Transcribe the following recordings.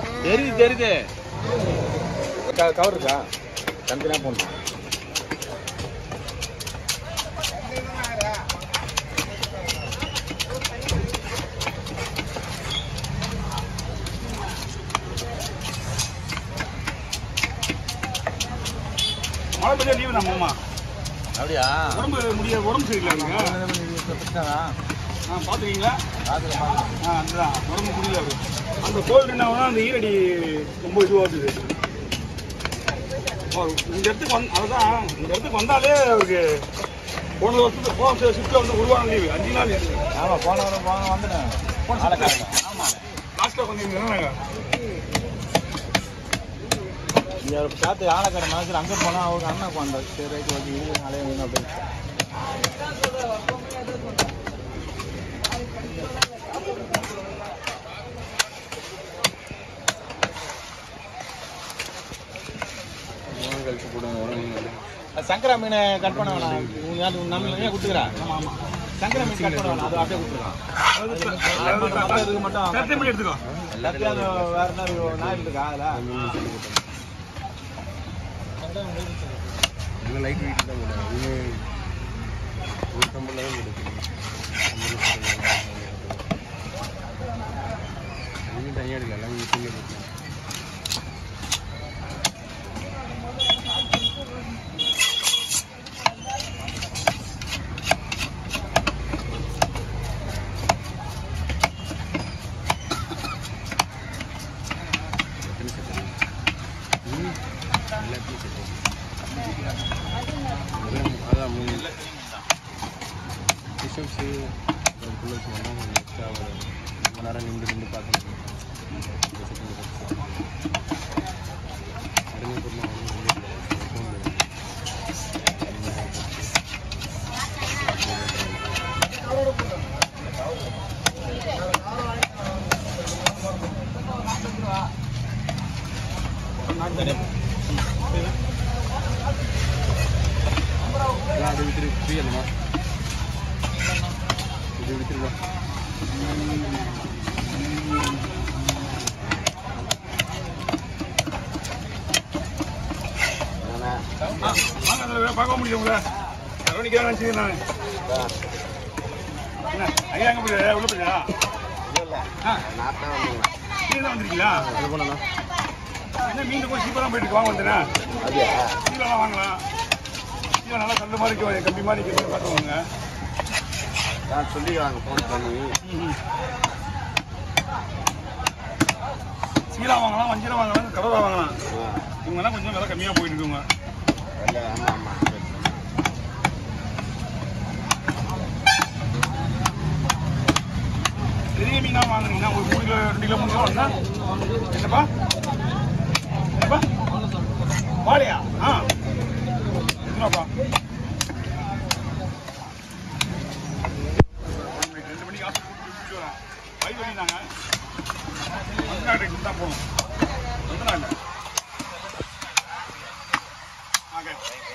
தெரியுது தெரியுது கவர் இருக்கா தனித்தனியாக போடணும் மழை பெய்ய லீவு நம்ம அம்மா அப்படியா உடம்பு முடிய உடம்பு சரியில்லை எனக்கு ஆ பார்த்துருக்கீங்களா ஆ அதுதான் உடம்பு முடியல அவரு அந்த கோவில் என்ன ஆகுதுன்னா, அந்த ஈரடி ரொம்ப இதுவாகுது அவர் இந்த இடத்துக்கு வந்து அதுதான் இந்த இடத்துக்கு வந்தாலே அவருக்கு போன வருஷத்துக்கு போன ஷிஃப்ட்டில் வந்து ஒரு வாரம் லீவு அஞ்சு நாள் லீவு ஆமாம் போன வாரம் போன வந்துட்டேன் ஆளக்காரங்க ஆமாம் லாஸ்ட்டில் கொஞ்சம் நாங்கள் இங்கே பார்த்து ஆளக்கார மனசில் அங்கே போனால் அவங்க அண்ணன் வந்தார் சரி ரைட்டு ஓகே இது நாளே வேணும் அப்படின்னு கழிச்சு போடுவாங்க அது சங்கரா மீனை கட் பண்ண வேணாம் உங்க அது நம்ம மீனே கொடுத்துக்கிறேன் ஆமாம் ஆமாம் சங்கரா மீன் கட் பண்ண வேணாம் அது அப்படியே கொடுத்துக்கலாம் மற்ற இதுக்கு மட்டும் கருத்தை மணி எடுத்துக்கோ எல்லாத்தையும் அது வேற என்ன நாய் இருக்கா அதில் லைட் வெயிட் தான் போடுவோம் இது ஒரு டம்பிள் தான் கொடுக்கணும் இன்னும் தனியாக எடுக்கல எல்லாம் இங்கே சின்ன கொடுக்கணும் அதான் மூணு பிஷப்ஸு அதுக்குள்ளே சொன்னால் கொஞ்சம் எக்ஸ்ட்ரா ஒரு ரொம்ப நேரம் நின்று நின்று பார்க்கணும் அது வித்துரு ஃப்ரீ அல்லமா இது வித்துருவா வாங்க அதில் பார்க்க முடியுங்களா கவனிக்க நினச்சிங்க நான் என்ன ஐயா எங்கே போய் உள்ள போயியா ஆ கீழே தான் வந்திருக்கீங்களா அது போனா என்ன மீன் போய் சீப்பாக தான் போயிட்டு வாங்க வந்தேன் கீழெல்லாம் வாங்கலாம் கீழே நல்லா கந்த மாதிரி இருக்கு, கம்பி மாதிரி இருக்கிறது பார்த்துக்கோங்க நான் சொல்லிக்கிறாங்க ஃபோன் பண்ணி சீலா வாங்கலாம் வஞ்சிரம் வாங்கலாம் கடலா வாங்கலாம் இவங்கெல்லாம் கொஞ்சம் விலை கம்மியாக போயிட்டு இருக்குங்க ஆமாம் ஆமாம் பெரிய மீனா வாங்குனீங்கன்னா ஒரு மூணு கிலோ ரெண்டு கிலோ மூணு கிலோ வந்தா என்னப்பா என்னப்பா வாழையா ஆ எத்தனாப்பா ரெண்டு மணிக்கு ஆசை கூட்டிட்டு வரேன் வழி பண்ணிட்டாங்க வந்து தான் போகணும் வந்துடாங்க ஓகே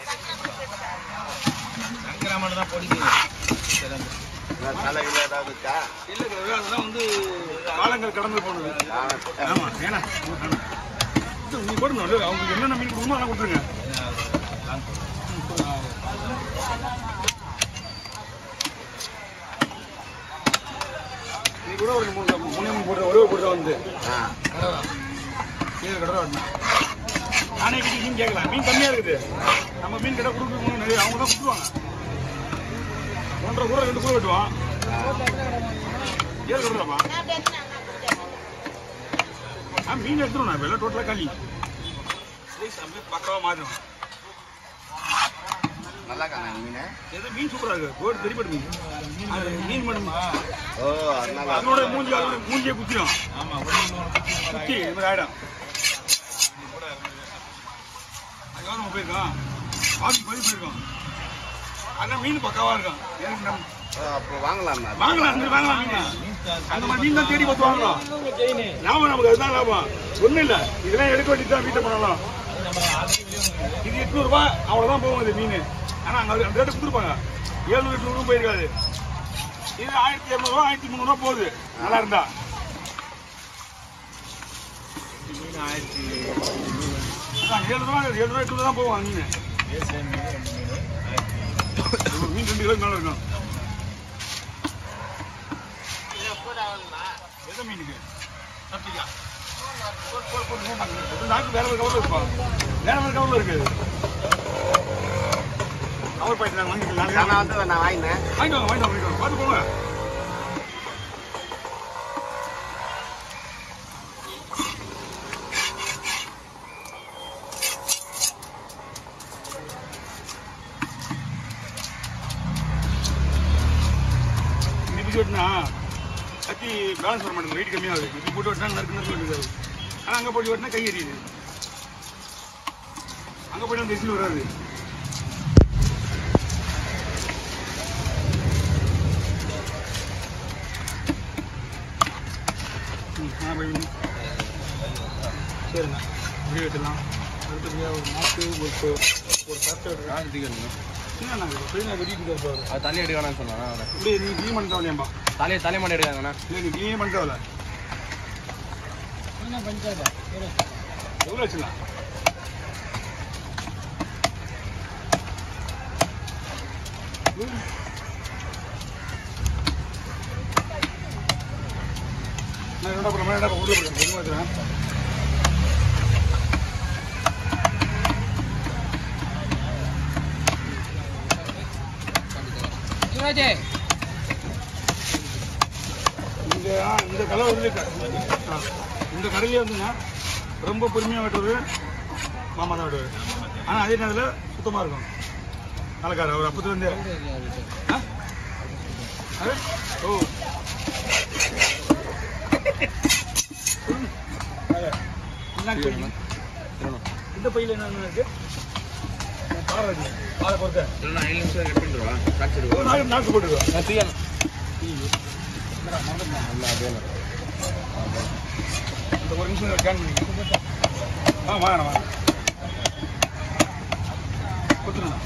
சங்கரா மட்டும் தான் பொடிக்கு தலையில் ஏதாவது இருக்கா இல்லை அதெல்லாம் வந்து காலங்கள் கடந்து போனது ஆமா ஏன்னா நீ போடணும் இல்ல, அவங்களுக்கு என்னென்ன மீன் கொடுக்கணுமோ அதெல்லாம் கொடுத்துருங்க நீ கூட ஒரு மூணு மூணு மூணு போட்டு ஒரே ஒரு போட்டு வந்து கீழே கடை வரணும் நானே வீட்டுக்கு மீன் கேட்கலாம் மீன் கம்மியா இருக்குது நம்ம மீன் கடை கொடுக்கணும் நிறைய அவங்க தான் கொடுத்துருவாங்க ஒன்றரை கூட ரெண்டு கூட வெட்டுவான் ஏழு கொடுக்குறாப்பா ஆ மீன் எடுத்துரும் நான் வெள்ளை டோட்டலாக காலி சைஸ் அப்படியே பக்காவாக மாறிடும் நல்லா காணா மீன் எது மீன் சூப்பராக இருக்கு கோடு தெரிப்பட்டு மீன் அது மீன் மட்டும் ஓ அதனால அதனோட மூஞ்சி அதோட மூஞ்சியை குத்திடும் குத்தி இது மாதிரி ஆயிடும் அதுக்காக நம்ம போயிருக்கோம் ஆஃபீஸ் போய் போயிருக்கோம் அதான் மீன் பக்காவா இருக்கும் எனக்கு நம்ம அப்போ வாங்கலாம் வாங்கலாம் அந்த மாதிரி வாங்கலாம் மீன் அந்த மாதிரி மீன் தான் தேடி பார்த்து வாங்கலாம் லாபம் நமக்கு அதுதான் லாபம் ஒண்ணும் இல்ல இதெல்லாம் எடுக்க வேண்டியது தான் வீட்டை பண்ணலாம் இது எட்நூறு ரூபாய் அவ்வளவுதான் போகும் இது மீன் ஆனா அங்க அந்த ரேட்டு கொடுத்துருப்பாங்க ஏழுநூறு எட்நூறு போயிருக்காது இது ஆயிரத்தி இரநூறுவா ஆயிரத்தி முந்நூறுவா போகுது நல்லா இருந்தா மீன் ஆயிரத்தி அதான் ஏழு ரூபா ஏழு ரூபா எட்டு ரூபா தான் போவான் மீன் ஏசியா மீன் ரெண்டு மீன் ஆயிரத்தி ஒரு மீன் ரெண்டு கிலோ மேலே இருக்கும் எந்த மீனுக்கு கத்திரிக்கா போடு, போடு, போடு, மூணு நாக்கு இருக்கு. இது நாக்கு வேற ஒரு கவர்ல இருப்பா வேற ஒரு கவர்ல இருக்கு கவர் பாயிட்டு நாங்கள் வாங்கிக்கலாம் நான் வந்து நான் வாங்கினேன் வாங்கிட்டு வாங்க வாங்கிட்டு வாங்க வாங்கிட்டு வாங்க. பார்த்து போங்க இப்படி பிடிச்சி வெட்டினா கத்தி பேலன்ஸ் வர மாட்டேங்குது வெயிட் கம்மியாக இருக்குது இப்படி போட்டு வெட்டினா நறுக்கு நறுக்கு வெட்டுது ஆனால் அங்கே போட்டு வெட்டினா கை எரியுது அங்கே போயிட்டு அந்த எசில் வராது ம், ஆ, போய் விடு. சரிண்ணா இப்படி வெட்டலாம் அடுத்தபடியாக ஒரு மாட்டு ஒரு கொ- ஒரு கரெக்டாக நான் தீக்கணும் என்னண்ணா இது பெரிய வெட்டிட்டு இருப்பாரு அது தள்ளி எடுக்கணும்னு சொன்னானா அவனை இப்படி நீ க்ளீன் பண்ண தேவையில்லையாம்பா தலையை தலைமாடி எடுக்காங்கண்ணா இல்லை நீ க்ளீன் பண்ண தேவையில்ல எவ்வளோ வச்சுலாம் நான் என்னடா பண்ண என்னடா உள்ள போடுறேன் எதுவும் வச்சுறேன் இந்த ஆ, இந்த கலர் வந்து க- ஆ, இந்த கடையிலே வந்துங்க ரொம்ப பொறுமையாக வெட்டுறது மாமா தான் வெட்டுவார் ஆனால் அதே நேரத்தில் சுத்தமாக இருக்கும் அழகாரு அவர் அப்பத்துலேருந்தே ஆ அது? ஓ அது. என்ன பை? இந்த பையில என்ன இருக்கு பாறை இருக்கு பாறை பொறுத்த இல்லைண்ணா ஏழு நிமிஷம் கட் பண்ணிடுவா காய்ச்சி ஒரு நாக்கு நாக்கு போட்டுருக்கோம் நான் தீயணும் இல்லை அதே இந்த ஒரு நிமிஷம் ஸ்கேன் பண்ணிக்க ஆ வாங்க வாங்க கொடுத்துருங்க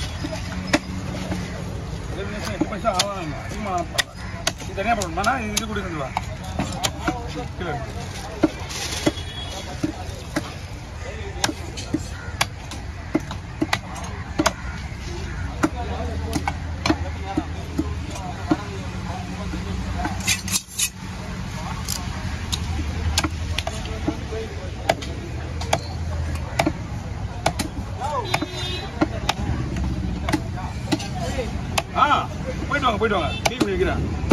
ரெண்டு நிமிஷம் எட்டு பைசா ஆகலாம் அதிகமாக இது தனியாக போடணுமாண்ணா இது இது கொடுக்குறீங்களா கீழே இருக்கு. ஆ போயிட்டு வாங்க போயிட்டு வாங்க டீ பண்ணி வைக்கிறேன்